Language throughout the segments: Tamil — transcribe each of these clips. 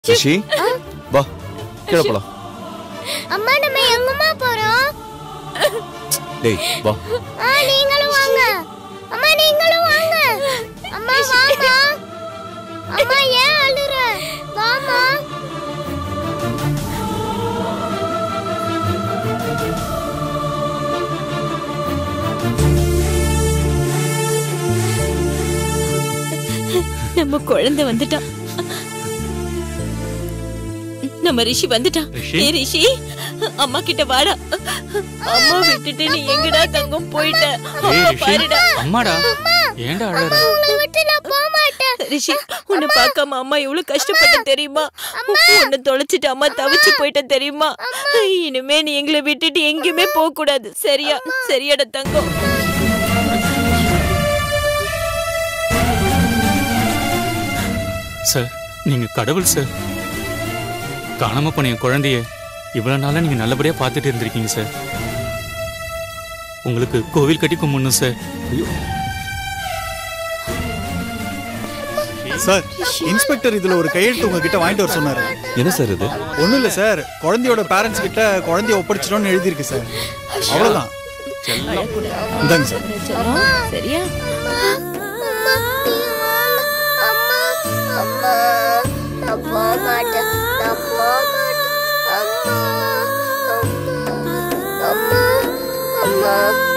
ரிஷி வா கீழே போலாம் அம்மா நம்ம எங்கம்மா போறோம் டேய் வா ஆ நீங்களும் வாங்க அம்மா நீங்களும் வாங்க அம்மா வாமா அம்மா ஏன் அழுற வாமா நம்ம குழந்தை வந்துட்டான் நம்ம ரிஷி வந்துட்டான் ரிஷி? ஏ ரிஷி அம்மா கிட்ட வாடா அம்மா விட்டுட்டு நீ எங்கடா தங்கம் போயிட்ட ஏய் அம்மா ரிஷி பாருடா அம்மாடா ஏன்டா அழற உங்களை விட்டு நான் போக மாட்டேன் ரிஷி உன்னை பார்க்காம அம்மா எவ்வளவு கஷ்டப்பட்ட தெரியுமா உன்னை தொலைச்சிட்டு அம்மா தவிச்சு போயிட்ட தெரியுமா இனிமே நீ எங்களை விட்டுட்டு எங்கேயுமே போக கூடாது சரியா சரியாடா தங்கம் சார் நீங்க கடவுள் சார் காணாம போன என் குழந்தைய இவ்வளவு நாளா நீங்க நல்லபடியா பார்த்துட்டு இருந்திருக்கீங்க சார் உங்களுக்கு கோவில் கட்டி கும்பிடணும் சார் சார் இன்ஸ்பெக்டர் இதுல ஒரு கையெழுத்து உங்ககிட்ட வாங்கிட்டு வர சொன்னாரு என்ன சார் இது ஒண்ணும் இல்ல சார் குழந்தையோட பேரண்ட்ஸ் கிட்ட குழந்தைய ஒப்படைச்சிட்டோம்னு எழுதியிருக்கு சார் அவ்வளவுதான் இந்தாங்க சார் சரியா அம்மா நீ வாங்க. அம்மா அம்மா நான் போக மாட்டேன் நான் போக மாட்டேன் அம்மா அம்மா அம்மா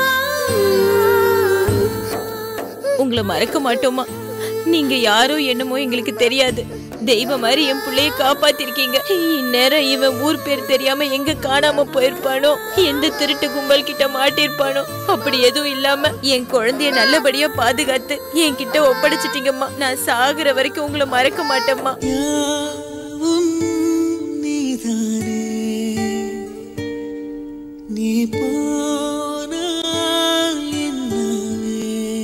உம். உங்களை மறக்க மாட்டோமா நீங்க யாரோ என்னமோ எங்களுக்கு தெரியாது தெய்வம் மாதிரி என் பிள்ளைய காப்பாத்திருக்கீங்க இந்நேரம் இவன் ஊர் பேர் தெரியாம எங்க காணாம போயிருப்பானோ எந்த திருட்டு கும்பல் கிட்ட மாட்டிருப்பானோ அப்படி எதுவும் இல்லாம என் குழந்தைய நல்லபடியா பாதுகாத்து என்கிட்ட ஒப்படைச்சிட்டீங்கம்மா நான் சாகுற வரைக்கும் உங்களை மறக்க மாட்டேம்மா யாவும் நீதானே நீ போனால் என்னவே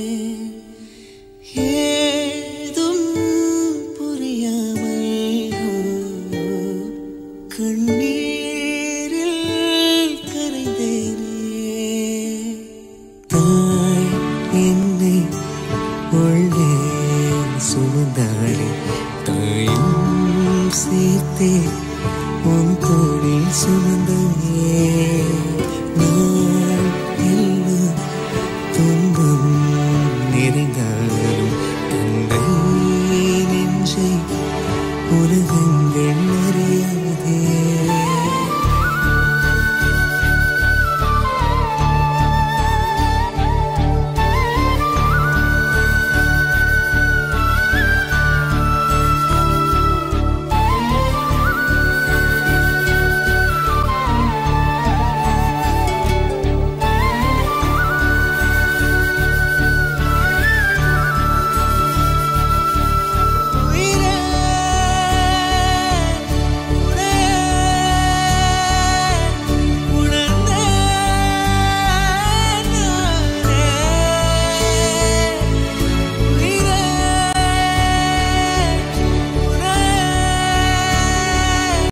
ஏதும் புரியாமல் கண்ணீரில் கரைந்தேனே தாய் என்னை உள்ளே சுமந்தாளே தாயும் சேர்த்தே உன் தோளில் சுமந்தே நான் எல்லாம் துன்பம் நிறைந்தாலும் தந்தை நெஞ்சை உலகங்கள்